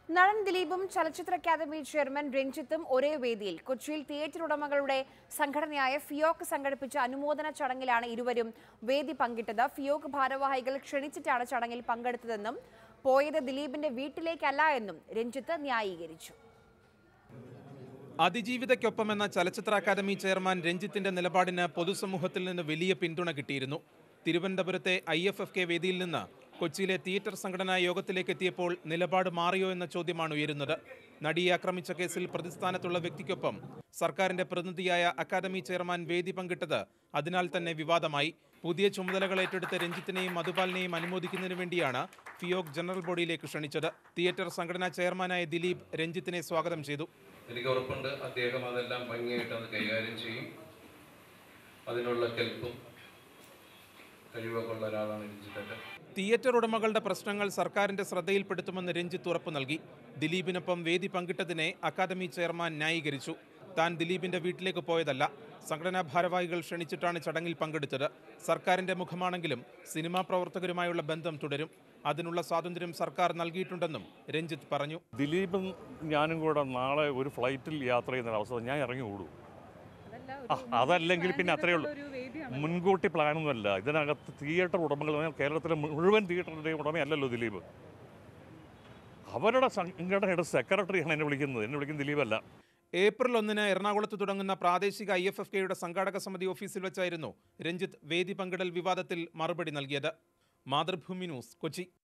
നടൻ ദിലീപും ചലച്ചിത്ര അക്കാദമി ചെയർമാൻ രഞ്ജിത്തും ഒരേ വേദിയിൽ കൊച്ചിയിൽ തിയേറ്റർ ഉടമകളുടെ സംഘടനയായ ഫിയോക്ക് സംഘടിപ്പിച്ച അനുമോദന ചടങ്ങിലാണ് ഇരുവരും വേദി പങ്കിട്ടത് ഫിയോക്ക് ഭാരവാഹികൾ ക്ഷണിച്ചിട്ടാണ് ചടങ്ങിൽ പങ്കെടുത്തതെന്നും പോയത് ദിലീപിന്റെ വീട്ടിലേക്കല്ല എന്നും രഞ്ജിത്ത് ന്യായീകരിച്ചു അതിജീവിതയ്ക്കൊപ്പം എന്ന ചലച്ചിത്ര അക്കാദമി ചെയർമാൻ രഞ്ജിത്തിന്റെ നിലപാടിന് പൊതുസമൂഹത്തിൽ നിന്ന് വലിയ പിന്തുണ കിട്ടിയിരുന്നു തിരുവനന്തപുരത്തെ ഐ എഫ് എഫ് കെ വേദിയിൽ നിന്ന് കൊച്ചിയിലെ തിയേറ്റർ സംഘടനാ യോഗത്തിലേക്ക് എത്തിയപ്പോൾ നിലപാട് മാറിയോ എന്ന ചോദ്യമാണ് ഉയരുന്നത് നടിയെ ആക്രമിച്ച കേസിൽ പ്രതിസ്ഥാനത്തുള്ള വ്യക്തിക്കൊപ്പം സർക്കാരിന്റെ പ്രതിനിധിയായ അക്കാദമി ചെയർമാൻ വേദി പങ്കിട്ടത് അതിനാൽ തന്നെ വിവാദമായി പുതിയ ചുമതലകൾ ഏറ്റെടുത്ത രഞ്ജിത്തിനെയും മധുപാലിനെയും അനുമോദിക്കുന്നതിന് വേണ്ടിയാണ് ഫിയോക് ജനറൽ ബോഡിയിലേക്ക് ക്ഷണിച്ചത് തിയേറ്റർ സംഘടനാ ചെയർമാനായ ദിലീപ് രഞ്ജിത്തിനെ സ്വാഗതം ചെയ്തു എനിക്ക് ഉറപ്പുണ്ട് അദ്ദേഹം അതെല്ലാം ഭംഗിയായിട്ട് അത് കൈകാര്യം ചെയ്യും അതിനുള്ള കെൽപ്പും കഴിവൊക്കെ ഉള്ള ഒരാളാണ് രഞ്ജിത്തേട്ടൻ തിയേറ്റർ ഉടമകളുടെ പ്രശ്നങ്ങൾ സർക്കാരിന്റെ ശ്രദ്ധയിൽപ്പെടുത്തുമെന്ന് രഞ്ജിത്ത് ഉറപ്പു നൽകി ദിലീപിനൊപ്പം വേദി പങ്കിട്ടതിനെ അക്കാദമി ചെയർമാൻ ന്യായീകരിച്ചു താൻ ദിലീപിന്റെ വീട്ടിലേക്ക് പോയതല്ല സംഘടനാ ഭാരവാഹികൾ ക്ഷണിച്ചിട്ടാണ് ചടങ്ങിൽ പങ്കെടുത്തത് സർക്കാരിന്റെ മുഖമാണെങ്കിലും സിനിമാ പ്രവർത്തകരുമായുള്ള ബന്ധം തുടരും അതിനുള്ള സ്വാതന്ത്ര്യം സർക്കാർ നൽകിയിട്ടുണ്ടെന്നും രഞ്ജിത്ത് പറഞ്ഞു ദിലീപും ഞാനും കൂടെ നാളെ ഒരു ഫ്ലൈറ്റിൽ യാത്ര ചെയ്യുന്ന അവസ്ഥ ഞാൻ ഇറങ്ങി ഓടും ആ, അതല്ലെങ്കിൽ പിന്നെ അത്രയേ ഉള്ളൂ മുൻകൂട്ടി പ്ലാനൊന്നുമല്ല ഇതിനകത്ത് തിയേറ്റർ ഉടമകൾ എന്ന് പറഞ്ഞാൽ കേരളത്തിലെ മുഴുവൻ തിയേറ്ററിൻ്റെയും ഉടമയല്ലല്ലോ ദിലീപ് അവരുടെ സംഘടനയുടെ സെക്രട്ടറിയാണ് എന്നെ വിളിക്കുന്നത് എന്നെ വിളിക്കുന്നത് ദിലീപല്ല ഏപ്രിൽ ഒന്നിന് എറണാകുളത്ത് തുടങ്ങുന്ന പ്രാദേശിക ഐ എഫ് എഫ് കെയുടെ സംഘാടക സമിതി ഓഫീസിൽ വെച്ചായിരുന്നു രഞ്ജിത്ത് വേദി പങ്കിടൽ വിവാദത്തിൽ മറുപടി നൽകിയത് മാതൃഭൂമി ന്യൂസ് കൊച്ചി